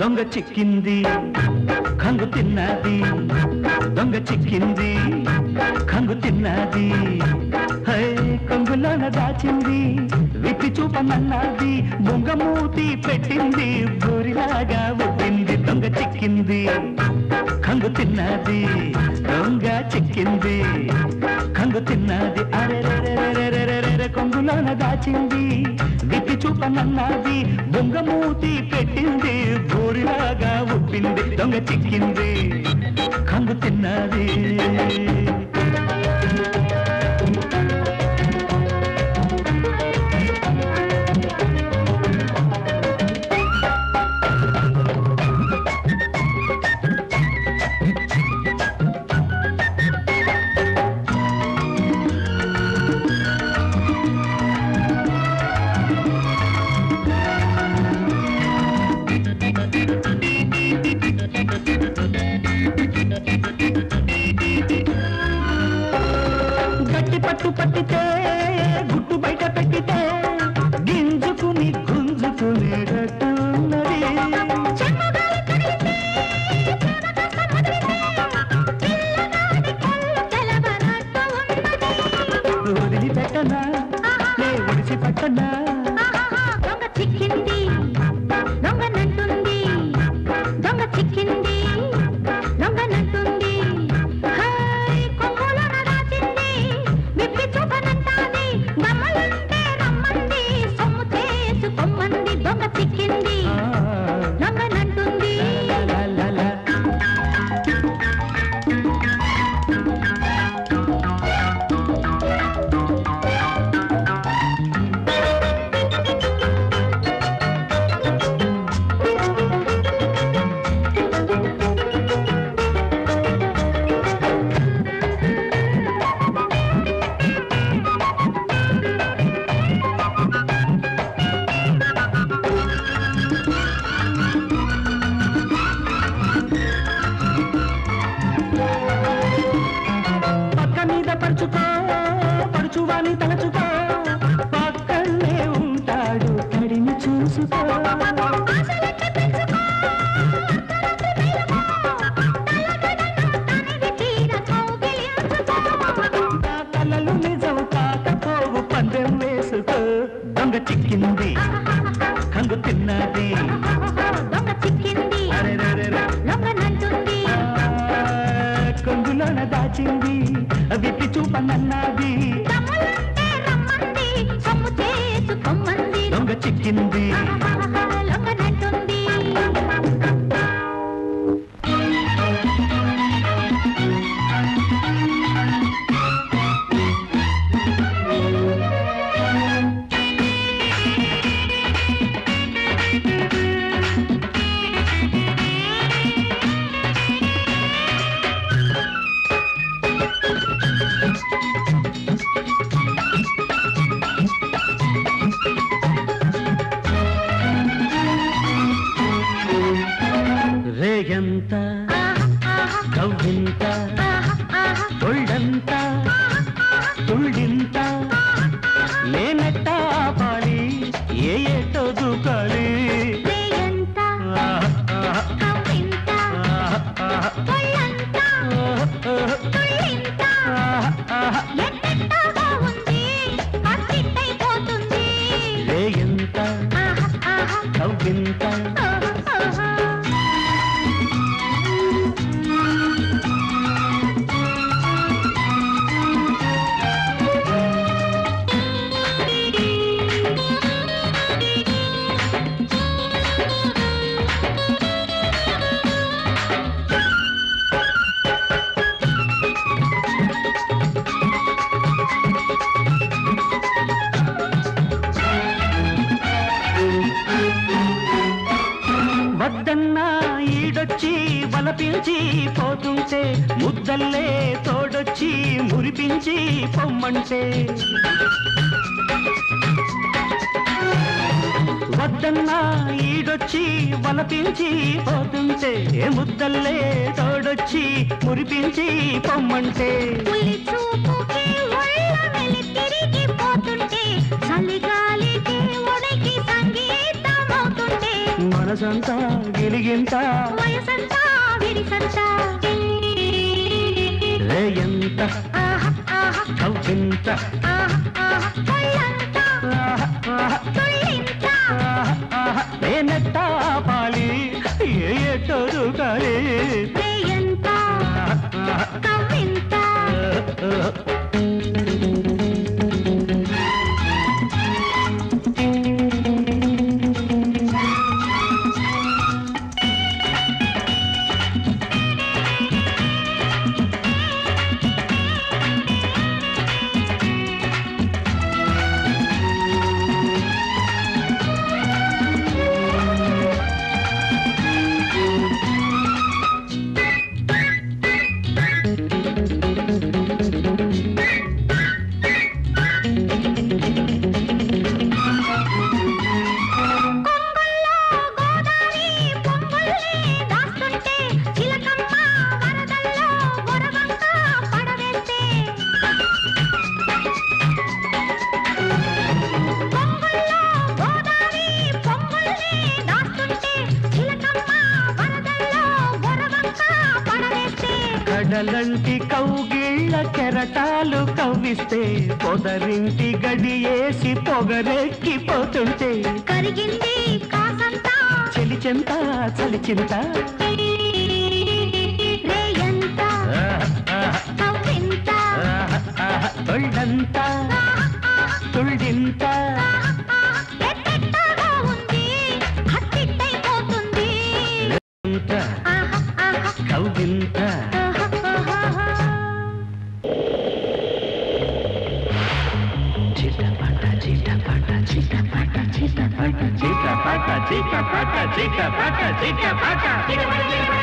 దొంగ చిక్కింది కంగు తిన్నది దొంగ చిక్కింది కంగు తిన్నది హై కొంగులోన దాచింది విప్పి చూపనన్నది బొంగ మూతి పెట్టింది బూరిలాగా ఉబ్బింది దొంగ చిక్కింది కంగు తిన్నది దొంగ చిక్కింది కంగు తిన్నది అరెరెరెరెరెరెరె కొంగులోన దాచింది విప్పి చూపనన్నది బొంగ మూతి పెట్టింది బూరిలాగా ఉబ్బింది దొంగ చిక్కింది కంగు తిన్నది గట్టి పట్టు పట్టితే గుట్టు బయట పెట్టితే గింజుకుని గుంజుకునేటట్టు ఉన్నది వదిలిపెట్టనా లే ఒడిసి పట్టనా దొంగ చిక్కింది దొంగ నంటుంది దొంగ చిక్కింది దొంగ నంటుంది హాయ్ కొంగులోన దాచింది విప్పి చూపనంటాది గమ్మలుంటే రమ్మంది సొమ్ము చేసుకోమ్మంది దొంగ చిక్కింది ఆ, దొంగ నంటుంది లా, లా, లా, లా. పక్క మీద పరుచుకో పరుచువాని తలచుకో పక్కనే ఉంటాడు కడిని చూసుకో తనివి తీర కౌగిలించుకో నా కలలు నిజం కాకపోవు పందెం వేసుకో దొంగ చిక్కింది కంగు తిన్నది దొంగ చిక్కింది అరెరెరెరె. దొంగ నంటుంది ఆ, కొంగులోన దాచింది విప్పి చూపనన్నది దమ్ములుంటే రమ్మంది సొమ్ము చేసుకోమ్మంది దొంగ చిక్కింది దొంగ నంటుంది రేగంత కవ్వింత ఒళ్ళంత తుళ్ళింత నేనెట్టా పాలి ఏ ఏటో దూకాలి ఎంత ఆహ్, ఆహ్, కవ్వింత ఆహ్, ఆహ్, ఒళ్ళంతా ఆహ్, తుళ్ళింత ఆహ్, ఆహ్. ఎట్టెట్టగా ఉంది అట్టిట్టయిపోతుంది రేగంత ఆహా ఆహా కవ్వింత ఆహా వద్దన్నా ఈడొచ్చి వలపించి పోతుంటే ముద్దల్లే తోడొచ్చి మురిపించి పొమ్మంటే వద్దన్నా ఈడొచ్చి వలపించి పోతుంటే ముద్దల్లే తోడొచ్చి మురిపించి పొమ్మంటే పులి చూపుకి ఒళ్ళ వెలి తిరిగిపోతుంటే చలిగాలికి ఉనికి సంగీతమవుతుంటే మనసంతా గిలిగింత వయసంతా విరిసంతా రే ఎంత ఆహా ఆహా కవ్వింత ఆహా ఆహా ఒళ్ళంతా ఆహా, ఆహా, తుళ్ళింత ఆహా, ఆహా. నేనెట్టా పాలి ఏ ఎట్టొరుగాలి రేయంత కవ్వింత కొంగుల్లో గోదావరి పొంగుల్ని దాస్తుంటే చిలకమ్మ వరదల్లో వరవంక పడవేస్తే కొంగుల్లో గోదావరి పొంగుల్ని దాస్తుంటే చిలకమ్మ వరదల్లో వరవంక పడవేస్తే కడలంటి కౌగిళ్ళ కెరటాలు కవ్విస్తే పొదరింటి గడియేసి పొగరెక్కిపోతుంటే కరిగింది కాసంతా చెలిచెంత చలిచింత రేయంత కవ్వింత తొళ్ళంత తుళ్ళింత ఎట్టెట్టగా ఉంది హత్తిట్టయిపోతుంది ఇంత ఆహా ఆహా కవ్వింత చిటపట చిటపట చిటపట చిటపట చిటపట చిటపట చిటపట చిటపట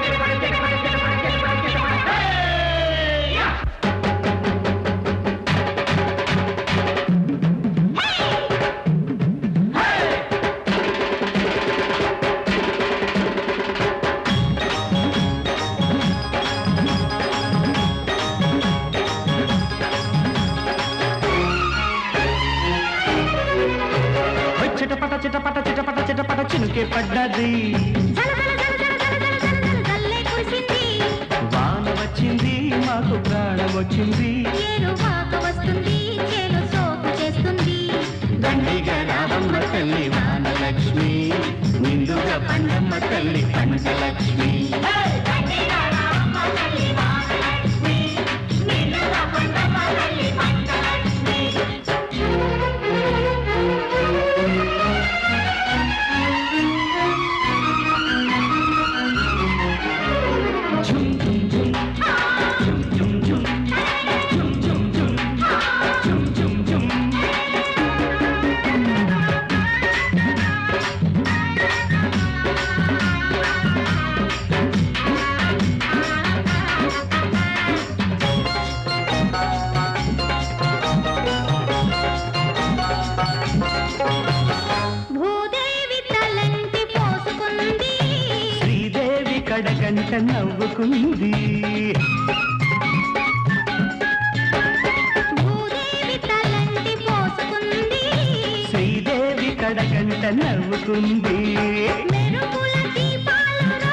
చిటపట చిటపట చిటపట చిటపట చినుకే పడ్డది జల జల జల జల జల జల జల జల జల్లే కురిసింది వాన వచ్చింది మాకు ప్రాణం వచ్చింది ఏరు వాక వస్తుంది చేను సోకు చేస్తుంది దండిగా రావమ్మ తల్లి వానలక్ష్మి నిండుగా పండమ్మ తల్లి పంచలక్ష్మి ఝుమ్ ఝుమ్ ఝుమ్ ఝుమ్ ఝుమ్ ఝుమ్ ఝుమ్ ఝుమ్ ఝుమ్ ఝుమ్ ఝుమ్ ఝుమ్ భూదేవి తలంటి పోసుకుంది శ్రీదేవి కడగంట నవ్వుకుంది భూదేవి తలంటి పోసుకుంది శ్రీదేవి కడగంట నవ్వుకుంది మెరుగుల దీపాలురా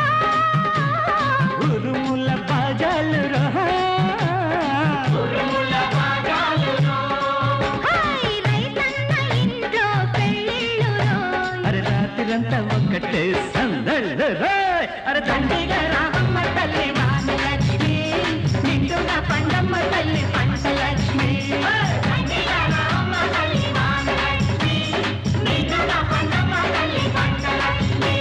ఉరుముల పాజాలు హాయ్ రైతన్న ఇంట్లో పెళ్ళిళ్ళురో అరే రాత్రంతా ఒక్కటే సందళ్ళు రోయ్. అరే తండ్రిగా రామమ్మ తల్లి వానలక్ష్మి నిండుగా పండమ్మ తల్లి పంచలక్ష్మి తండ్రిగా రామమ్మ తల్లి వానలక్ష్మి నిండుగా పండమ్మ తల్లి పంచలక్ష్మి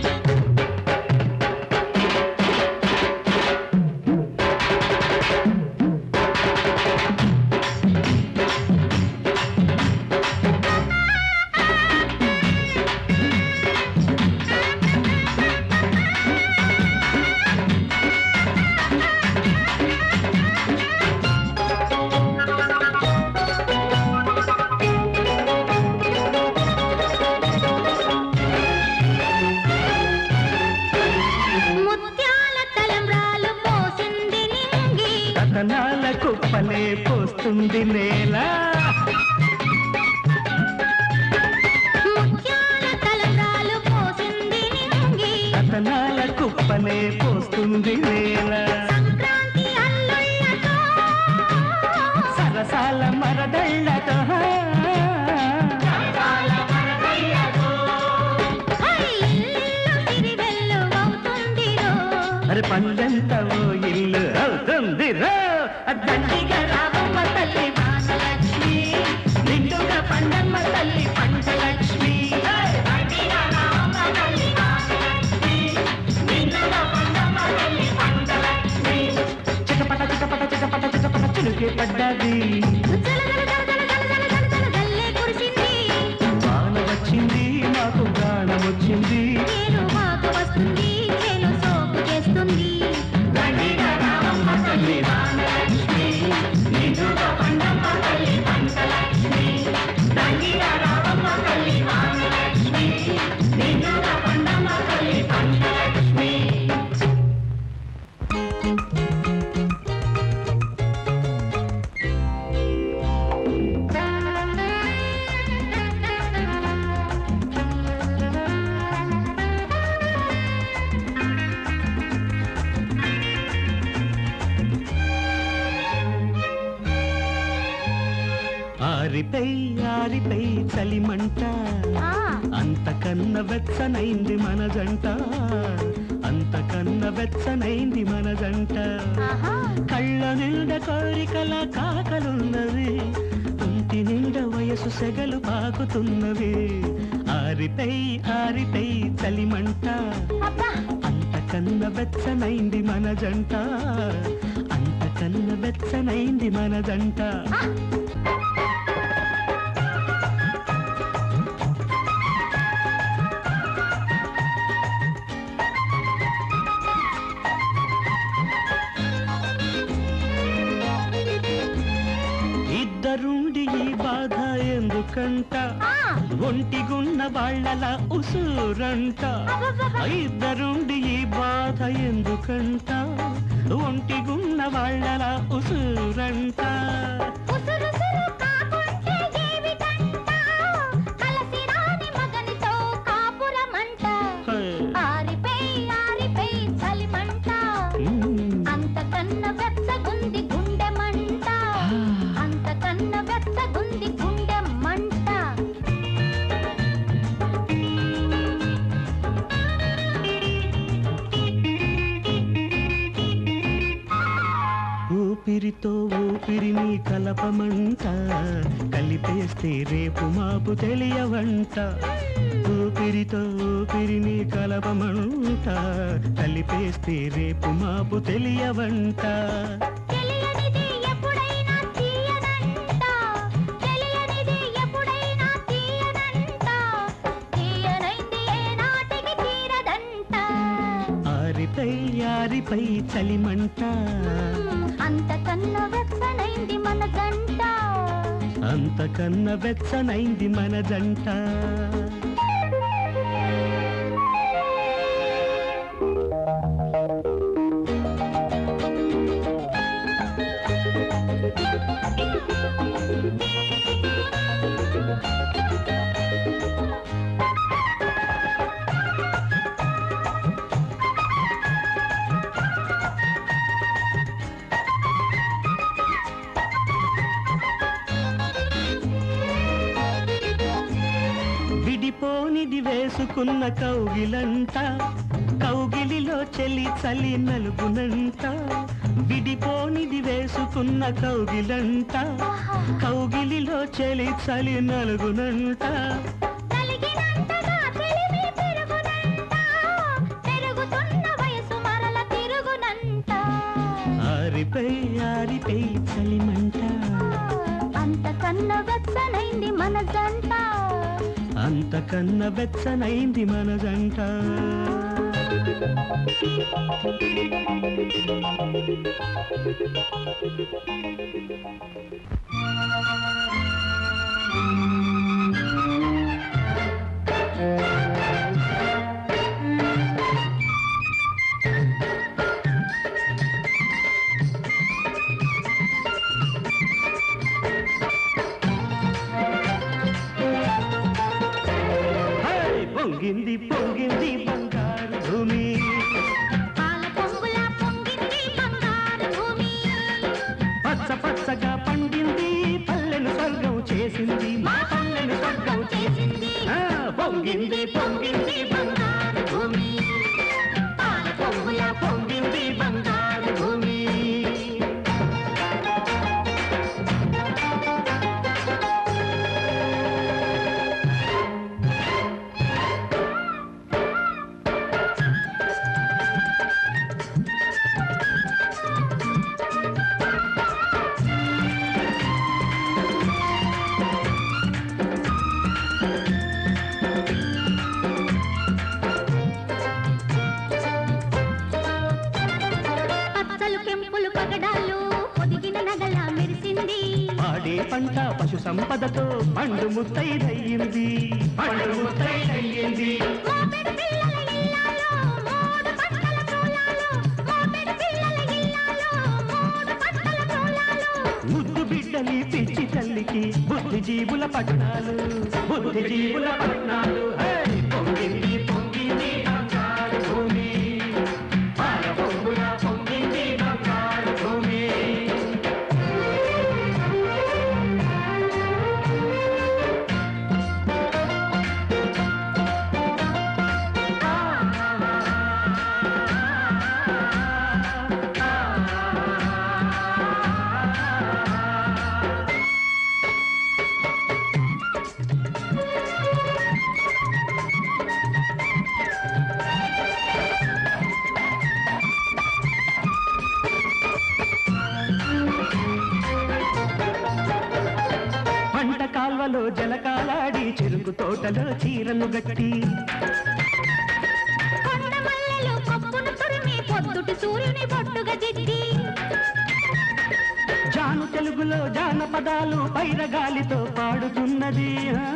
ముత్యాల తలంబ్రాలు పోసింది నింగి రతనాల కుప్పలే పోస్తుంది నేల ముత్యాల తలంబ్రాలు పోసింది అరే పండంత ఓ ఇల్లు అవుతుంది రో దండిగా రామమ్మ తల్లి వానలక్ష్మి నిండుగా పండమ్మ తల్లి పంచలక్ష్మి దండిగా రామమ్మ తల్లి వానలక్ష్మి నిండుగా పండమ్మ తల్లి పంచలక్ష్మి చిటపట చిటపట చిటపట చిటపట చిలుకే పడ్డది జల జల జల జల జల జల జల జల జల్లే కురిసింది వాన వచ్చింది మాకు ప్రాణం వచ్చింది నేను మాకు వస్తుంది చేను సోకు చేస్తుంది దండిగా రామమ్మ తల్లి వానలక్ష్మి నిండుగా పండమ్మ తల్లి పంచలక్ష్మి దండిగా రామమ్మ తల్లి వానలక్ష్మి నిండుగా పండమ్మ తల్లి పంచలక్ష్మి ఆరిపై ఆరిపై చలిమంట ఆ, అంతకన్న వెచ్చనైంది మన జంట అంతకన్న వెచ్చనైంది మన జంట ఆహా. కళ్ళ నిండ కోరికల కాకలున్నవి ఒంటి నిండ వయసు సెగలు పాకుతున్నవి ఆరిపై ఆరిపై చలిమంట అబ్బా అంతకన్న వెచ్చనైంది మన జంట అంతకన్న వెచ్చనైంది మన జంట ఇద్దరుండి ఈ బాధ ఎందుకంట ఆ, ఒంటిగున్న వాళ్ళల ఉసురంట అబ్బబ్బబ్బ. ఇద్దరుండి ఈ బాధ ఎందుకంట ఒంటిగున్న వాళ్ళల ఉసురంట ఉసురుసురు కాకుంటే ఏమిటంట? కలసి రాని మగనితో కాపురమంట. హే. ఆరిపై ఆరిపై చలిమంట మ్మ్. అంతకన్న వెచ్చగుంది గుండె మంట అంతకన్న వెచ్చగుంది గుండె మంట ఊపిరితో ఊపిరిని కలపమంట కలిపేస్తే రేపు మాపు తెలియవంట ఊపిరితో ఊపిరిని కలపమంట కలిపేస్తే రేపు మాపు తెలియవంట తెలియనిది ఎప్పుడైనా తీయనంట తెలియనిది ఎప్పుడైనా తీయనంట తీయనైంది ఏనాటికి తీరదంట ఆరిపై ఆరిపై చలిమంట అంతకన్నా వెచ్చనైంది మన గంట అంతకన్న వెచ్చనైంది మన జంట విడిపోనిది వేసుకున్న కౌగిలంట కౌగిలిలో చెలి చలి నలుగునంట విడిపోనిది వేసుకున్న కౌగిలంట కౌగిలిలో చెలి చలి నలుగునంట కలిగినంతగా తెలివి పెరుగునంట పెరుగుతున్న వయసు మరల తిరుగునంట ఆరిపై ఆరిపై చలిమంట అంతకన్నా వెచ్చనైంది మన జంట అంతకన్న వెచ్చనైంది మన జంట హై! పొంగింది పొంగింది బంగారు భూమి పాల పొంగుల పొంగింది బంగారు భూమి పచ్చ పచ్చగా పండింది పల్లెను స్వర్గం చేసింది మా పల్లెను స్వర్గం చేసింది ఆ, పొంగింది పొంగింది బంగారు భూమి పాల పొంగుల పొంగింది సంపదతో పండు ముత్తైదయ్యింది పండు ముత్తైదయ్యింది మోపెడు పిల్లల ఇల్లాలో మూడు పట్టల తోలాలో మోపెడు పిల్లల ఇల్లాలో మూడు పట్టల తోలాలో ముద్దు బిడ్డలి పిచ్చి తల్లికి బుద్ధి జీవుల పట్టణాలు బుద్ధి జీవుల పట్టణాలు హే! పొంగింది పొంగింది బంగారు భూమి పాల పొంగుల పొంగింది బంగారు భూమి పంట కాల్వలో జలకాలాడి చెరుకు తోటలో చీరలు గట్టి కొండ మల్లెలు కొప్పును తురిమి పొద్దుటి సూర్యుని బొట్టుగా దిద్ది జాను తెలుగులో జానపదాలు పైరగాలితో పాడుతున్నది ఆ.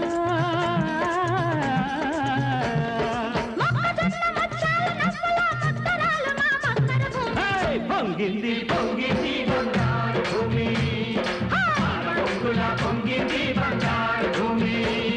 మొక్కజొన్న ముత్యాలు నవ్వుల ముత్తరాలు మా బంగారు భూమి హే! పొంగింది పొంగింది బంగారు భూమి పాల పొంగుల పొంగింది బంగారు భూమి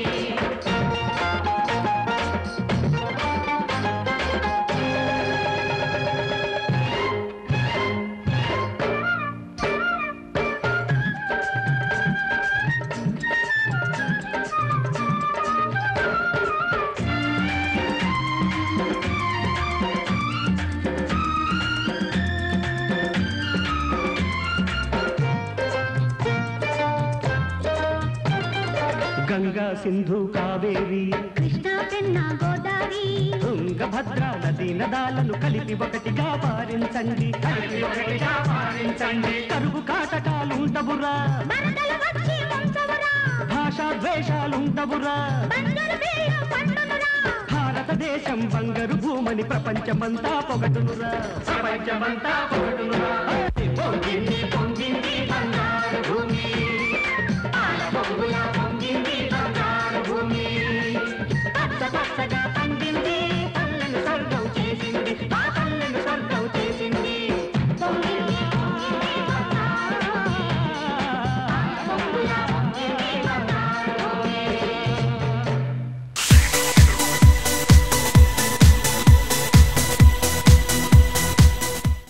గంగా సింధు కావేరి కృష్ణా పెన్నా గోదావరి తుంగభద్ర నదీ నదాలను కలిపి ఒకటిగా పారించండి కలిపి ఒకటిగా పారించండి కరువు కాటకాలుంటవురా వరదలు వచ్చి ముంచవురా భాషా ద్వేషాలుంటవురా బంగారు బియ్య పండునురా భారతదేశం బంగారు భూమని ప్రపంచమంతా పొగటునురా ప్రపంచమంతా పొగటునురా పొంగింది పొంగింది బంగారు భూమి పాల పొంగుల పొంగింది బంగారు భూమి పచ్చ పచ్చగా